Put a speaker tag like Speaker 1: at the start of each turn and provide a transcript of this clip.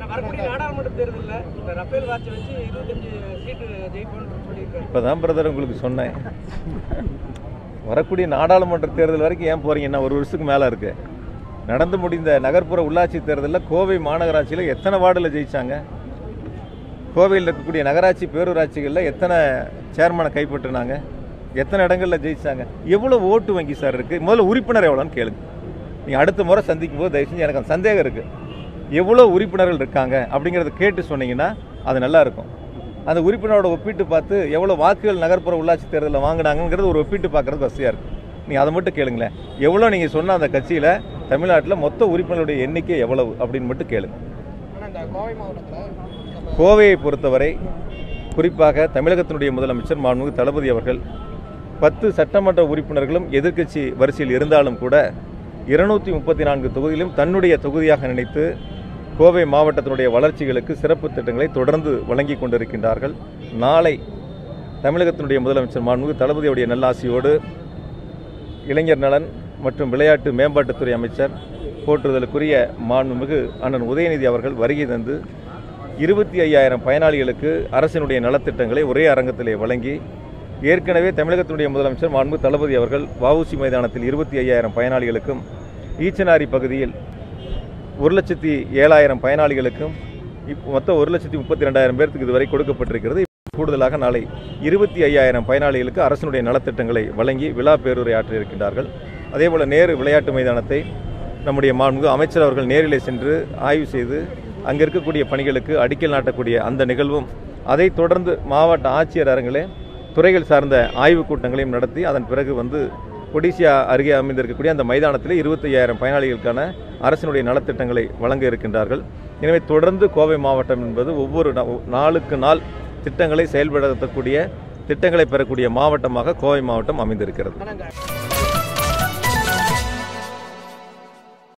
Speaker 1: வரக்கூடிய நாடாளுமன்ற தேர்தலில் இந்த ரஃபேல் வாட்சை வச்சு இருபத்தஞ்சு சீட்டு ஜெயிப்போம்னு சொல்லியிருக்காரு
Speaker 2: இப்போ தான் பிரதர் உங்களுக்கு சொன்னேன் வரக்கூடிய நாடாளுமன்ற தேர்தல் வரைக்கும் ஏன் போறீங்க என்ன ஒரு வருஷத்துக்கு மேலே இருக்கு நடந்து முடிந்த நகர்ப்புற உள்ளாட்சி தேர்தலில் கோவை மாநகராட்சியில் எத்தனை வார்டில் ஜெயிச்சாங்க கோவையில் இருக்கக்கூடிய நகராட்சி பேரூராட்சிகளில் எத்தனை சேர்மனை கைப்பற்றினாங்க எத்தனை இடங்களில் ஜெயிச்சாங்க எவ்வளோ ஓட்டு வங்கி சார் இருக்குது முதல்ல உறுப்பினர் எவ்வளோன்னு கேளுங்க நீங்கள் அடுத்த முறை சந்திக்கும் போது தயவு செஞ்சு எனக்கு அந்த சந்தேகம் இருக்குது எவ்வளோ உறுப்பினர்கள் இருக்காங்க அப்படிங்கிறத கேட்டு சொன்னீங்கன்னா அது நல்லா இருக்கும் அந்த உறுப்பினரோட ஒப்பிட்டு பார்த்து எவ்வளோ வாக்குகள் நகர்ப்புற உள்ளாட்சி தேர்தலில் வாங்கினாங்கிறது ஒரு ஒப்பிட்டு பார்க்குறது வசதியாக இருக்கும் நீங்கள் அதை மட்டும் கேளுங்களேன் எவ்வளோ நீங்கள் சொன்ன அந்த கட்சியில் தமிழ்நாட்டில் மொத்த உறுப்பினருடைய எண்ணிக்கை எவ்வளவு அப்படின்னு மட்டும் கேளுங்க
Speaker 1: ஆனால் இந்த கோவை மாவட்டத்தில்
Speaker 2: கோவையை பொறுத்தவரை குறிப்பாக தமிழகத்தினுடைய முதலமைச்சர் மாண்புமிகு தளபதி அவர்கள் பத்து சட்டமன்ற உறுப்பினர்களும் எதிர்க்கட்சி வரிசையில் இருந்தாலும் கூட இருநூத்தி முப்பத்தி நான்கு தொகுதியிலும் தன்னுடைய தொகுதியாக நினைத்து கோவை மாவட்டத்தினுடைய வளர்ச்சிகளுக்கு சிறப்பு திட்டங்களை தொடர்ந்து வழங்கி கொண்டிருக்கின்றார்கள் நாளை தமிழகத்தினுடைய முதலமைச்சர் மாண்புமிகு தளபதியுடைய நல்லாசியோடு இளைஞர் நலன் மற்றும் விளையாட்டு மேம்பாட்டுத்துறை அமைச்சர் போற்றுதலுக்குரிய மாண்புமிகு அண்ணன் உதயநிதி அவர்கள் வருகை தந்து இருபத்தி ஐயாயிரம் பயனாளிகளுக்கு அரசினுடைய நலத்திட்டங்களை ஒரே அரங்கத்திலே வழங்கி ஏற்கனவே தமிழகத்தினுடைய முதலமைச்சர் மாண்பு தளபதி அவர்கள் வஉசி மைதானத்தில் இருபத்தி ஐயாயிரம் பயனாளிகளுக்கும் ஈச்சனாரி பகுதியில் ஒரு லட்சத்தி ஏழாயிரம் பயனாளிகளுக்கும் இப் மொத்தம் ஒரு லட்சத்தி முப்பத்தி ரெண்டாயிரம் பேர்த்துக்கு இதுவரை கொடுக்கப்பட்டிருக்கிறது கூடுதலாக நாளை இருபத்தி ஐயாயிரம் பயனாளிகளுக்கு அரசினுடைய நலத்திட்டங்களை வழங்கி விழா பேருரை ஆற்றியிருக்கின்றார்கள் அதேபோல் நேரு விளையாட்டு மைதானத்தை நம்முடைய மாண்பு அமைச்சர் அவர்கள் நேரிலே சென்று ஆய்வு செய்து அங்கே இருக்கக்கூடிய பணிகளுக்கு அடிக்கல் நாட்டக்கூடிய அந்த நிகழ்வும் அதைத் தொடர்ந்து மாவட்ட ஆட்சியர் அரங்கிலே துறைகள் சார்ந்த ஆய்வுக் கூட்டங்களையும் நடத்தி அதன் பிறகு வந்து ஒடிசியா அருகே அமைந்திருக்கக்கூடிய அந்த மைதானத்தில் இருபத்தையாயிரம் பயனாளிகளுக்கான அரசினுடைய நலத்திட்டங்களை வழங்க இருக்கின்றார்கள் எனவே தொடர்ந்து கோவை மாவட்டம் என்பது ஒவ்வொரு நா- நாளுக்கு நாள் திட்டங்களை செயல்படுத்தக்கூடிய திட்டங்களை பெறக்கூடிய மாவட்டமாக கோவை மாவட்டம் அமைந்திருக்கிறது
Speaker 1: ஆனால் இந்த